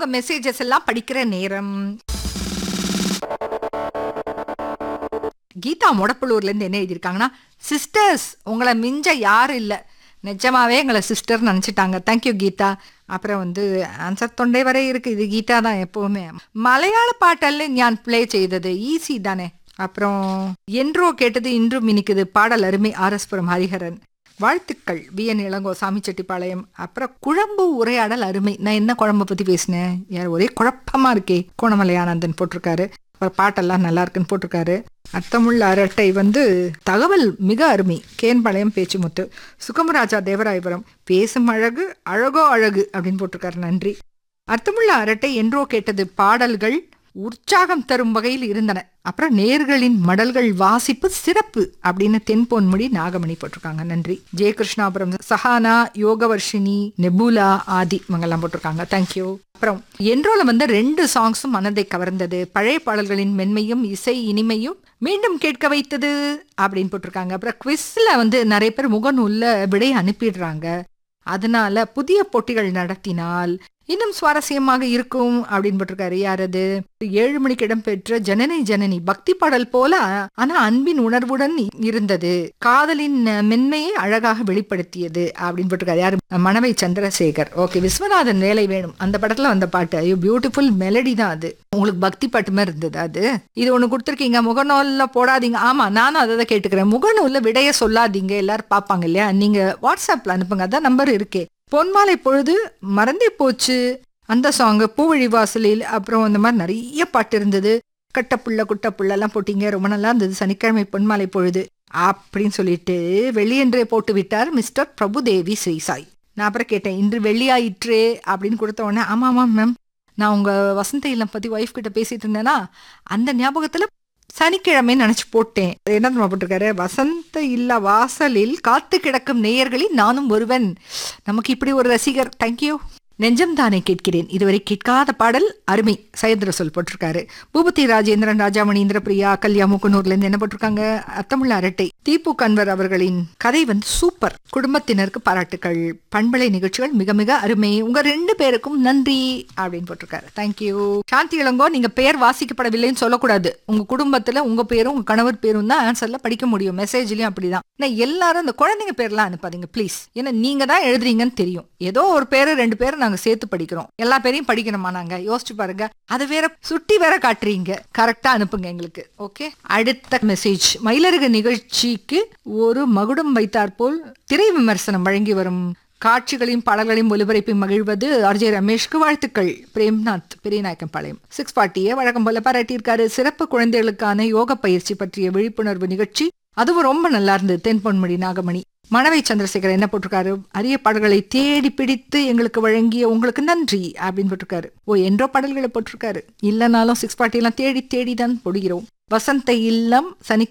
உங்க மெசேஜஸ் எல்லாம் படிக்கிற நேரம் கீதா முடப்புலூர்ல இருந்து என்ன எழுதியிருக்காங்கன்னா சிஸ்டர்ஸ் உங்களை மிஞ்ச யாரும் இல்ல நிஜமாவே எங்களை சிஸ்டர் நினைச்சிட்டாங்க தேங்க்யூ கீதா அப்புறம் வந்து ஆன்சர் தொண்டை வரை இருக்கு இது கீதா தான் எப்பவுமே மலையாள பாட்டல்ல ஞான் ப்ளே செய்தது ஈஸி தானே அப்புறம் என்றோ கேட்டது இன்றும் இனிக்குது பாடல் அருமை ஆர்எஸ்புரம் ஹரிஹரன் வாழ்த்துக்கள் வி என் இளங்கோ சாமிச்செட்டிப்பாளையம் அப்புறம் குழம்பு உரையாடல் அருமை நான் என்ன குழம்பு பத்தி பேசினேன் யார் ஒரே குழப்பமா இருக்கே கோணமலை ஆனந்தன் போட்டிருக்காரு அப்புறம் பாட்டெல்லாம் நல்லா இருக்குன்னு போட்டிருக்காரு அர்த்தமுள்ள அரட்டை வந்து தகவல் மிக அருமை கேன்பாளையம் பேச்சுமுத்து சுகமராஜா தேவராயபுரம் பேசும் அழகு அழகோ அழகு அப்படின்னு போட்டிருக்காரு நன்றி அர்த்தமுள்ள அரட்டை என்றோ கேட்டது பாடல்கள் உற்சாகம் தரும் வகையில் இருந்தன அப்புறம் நேர்களின் மடல்கள் வாசிப்பு சிறப்பு அப்படின்னு தென்பொன்முடி நாகமணி போட்டிருக்காங்க நன்றி ஜெயகிருஷ்ணாபுரம் சஹானா யோகவர்ஷினி நெபுலா ஆதி இவங்கெல்லாம் போட்டிருக்காங்க தேங்க்யூ அப்புறம் என்றோல வந்த ரெண்டு சாங்ஸும் மனதை கவர்ந்தது பழைய பாடல்களின் மென்மையும் இசை இனிமையும் மீண்டும் கேட்க வைத்தது அப்படின்னு போட்டிருக்காங்க அப்புறம் குவிஸ்ல வந்து நிறைய பேர் முகநூல்ல விடை அனுப்பிடுறாங்க அதனால புதிய போட்டிகள் நடத்தினால் இன்னும் சுவாரஸ்யமாக இருக்கும் அப்படின்னு போட்டிருக்காரு யார் அது ஏழு மணிக்கு இடம்பெற்ற ஜனனி ஜனனி பக்தி பாடல் போல ஆனா அன்பின் உணர்வுடன் இருந்தது காதலின் மென்மையை அழகாக வெளிப்படுத்தியது அப்படின்னு போட்டிருக்காரு யாரு மணவை சந்திரசேகர் ஓகே விஸ்வநாதன் வேலை வேணும் அந்த படத்துல வந்த பாட்டு ஐயோ பியூட்டிஃபுல் மெலடி தான் அது உங்களுக்கு பக்தி பாட்டு மாதிரி இருந்தது அது இது ஒண்ணு கொடுத்துருக்கீங்க முகநூல்ல போடாதீங்க ஆமா நானும் அதை தான் கேட்டுக்கிறேன் முகநூல்ல விடைய சொல்லாதீங்க எல்லாரும் பார்ப்பாங்க இல்லையா நீங்க வாட்ஸ்அப்ல அனுப்புங்க அதான் நம்பர் இருக்கே பொன்மாலை பொழுது மறந்தே போச்சு அந்த சாங்கு பூவழி வாசலில் அப்புறம் அந்த மாதிரி நிறைய பாட்டு இருந்தது கட்டப்புள்ள குட்டப்புள்ள எல்லாம் போட்டீங்க ரொம்ப நல்லா இருந்தது சனிக்கிழமை பொன்மாலை பொழுது அப்படின்னு சொல்லிட்டு வெள்ளியன்றே போட்டு விட்டார் மிஸ்டர் பிரபுதேவி ஸ்ரீசாய் நான் அப்புறம் கேட்டேன் இன்று வெள்ளியாயிற்றே அப்படின்னு கொடுத்த உடனே ஆமா ஆமா மேம் நான் உங்க வசந்த இல்லம் பத்தி ஒய்ஃப் கிட்ட பேசிட்டு இருந்தேன்னா அந்த ஞாபகத்துல சனிக்கிழமை நினைச்சு போட்டேன் என்ன தெரியுமா போட்டிருக்காரு வசந்த இல்ல வாசலில் காத்து கிடக்கும் நேயர்களில் நானும் ஒருவன் நமக்கு இப்படி ஒரு ரசிகர் தேங்க்யூ நெஞ்சம் தானே கேட்கிறேன் இதுவரை கேட்காத பாடல் அருமை சயந்திர சொல் போட்டிருக்காரு பூபதி ராஜேந்திரன் ராஜாமணி இந்திரபிரியா கல்யா முக்குனூர்ல இருந்து என்ன போட்டிருக்காங்க அத்தமிழ் அரட்டை தீபு கன்வர் அவர்களின் கதை வந்து சூப்பர் குடும்பத்தினருக்கு பாராட்டுக்கள் பண்பலை நிகழ்ச்சிகள் மிக மிக அருமை உங்க ரெண்டு பேருக்கும் நன்றி அப்படின்னு போட்டிருக்காரு தேங்க்யூ சாந்தி இளங்கோ நீங்க பெயர் வாசிக்கப்படவில்லைன்னு சொல்லக்கூடாது உங்க குடும்பத்துல உங்க பேரும் உங்க கணவர் பேரும் தான் ஆன்சர்ல படிக்க முடியும் மெசேஜ்லயும் அப்படிதான் நான் எல்லாரும் அந்த குழந்தைங்க பேர்லாம் அனுப்பாதீங்க ப்ளீஸ் ஏன்னா நீங்க தான் எழுதுறீங்கன்னு தெரியும் ஏதோ ஒரு பேரு ரெண்டு பேரும் நாங்க சேர்த்து படிக்கிறோம் எல்லா பேரையும் படிக்கணுமா நாங்க யோசிச்சு பாருங்க அதை வேற சுட்டி வேற காட்டுறீங்க கரெக்டா அனுப்புங்க எங்களுக்கு ஓகே அடுத்த மெசேஜ் மயிலருகு நிகழ்ச்சிக்கு ஒரு மகுடம் வைத்தாற் போல் திரை விமர்சனம் வழங்கி வரும் காட்சிகளையும் பாடல்களையும் ஒலிபரப்பி மகிழ்வது ஆர்ஜே ரமேஷ்க்கு வாழ்த்துக்கள் பிரேம்நாத் பெரியநாயக்கம்பாளையம் சிக்ஸ் பார்ட்டியை வழக்கம் போல பாராட்டியிருக்காரு சிறப்பு குழந்தைகளுக்கான யோக பயிற்சி பற்றிய விழிப்புணர்வு நிகழ்ச்சி அதுவும் ரொம்ப நல்லா இருந்தது தென்பொன்மணி நாகமணி மணவை சந்திரசேகர் என்ன போட்டிருக்காரு அரிய பாடல்களை தேடி பிடித்து எங்களுக்கு வழங்கிய உங்களுக்கு நன்றி அப்படின்னு போட்டிருக்காரு ஓ என்றோ பாடல்களை போட்டிருக்காரு இல்லைனாலும் சிக்ஸ் பார்ட்டி எல்லாம் தேடி தேடி தான் போடுகிறோம் வசந்த இல்லம் சனி